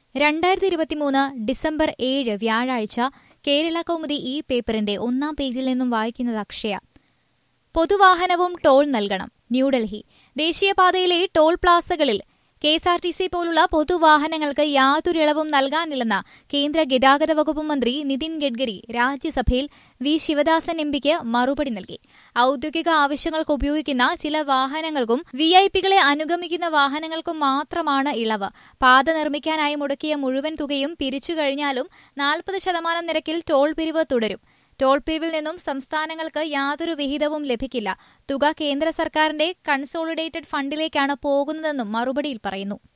രണ്ടായിരത്തി ഇരുപത്തിമൂന്ന് ഡിസംബർ ഏഴ് വ്യാഴാഴ്ച കേരള കൗമുദി ഈ പേപ്പറിന്റെ ഒന്നാം പേജിൽ നിന്നും വായിക്കുന്നത് അക്ഷയ പൊതുവാഹനവും ടോൾ നൽകണം ന്യൂഡൽഹി ദേശീയപാതയിലെ ടോൾ പ്ലാസകളിൽ K S R T C പോലുള്ള പൊതുവാഹനങ്ങൾക്ക് യാതൊരു ഇളവും നൽകാനില്ലെന്ന കേന്ദ്ര ഗതാഗത വകുപ്പ് മന്ത്രി നിതിൻ ഗഡ്കരി രാജ്യസഭയിൽ വി ശിവദാസൻ എംപിക്ക് മറുപടി നൽകി ഔദ്യോഗിക ആവശ്യങ്ങൾക്ക് ഉപയോഗിക്കുന്ന ചില വാഹനങ്ങൾക്കും വി ഐ പികളെ അനുഗമിക്കുന്ന വാഹനങ്ങൾക്കും മാത്രമാണ് ഇളവ് പാത നിർമ്മിക്കാനായി മുടക്കിയ മുഴുവൻ തുകയും പിരിച്ചു കഴിഞ്ഞാലും നാൽപ്പത് ശതമാനം നിരക്കിൽ ടോൾ പിരിവ് തുടരും ടോൾ പിരിവിൽ നിന്നും സംസ്ഥാനങ്ങൾക്ക് യാതൊരു വിഹിതവും ലഭിക്കില്ല തുക കേന്ദ്ര സർക്കാരിന്റെ കൺസോളിഡേറ്റഡ് ഫണ്ടിലേക്കാണ് പോകുന്നതെന്നും മറുപടിയിൽ പറയുന്നു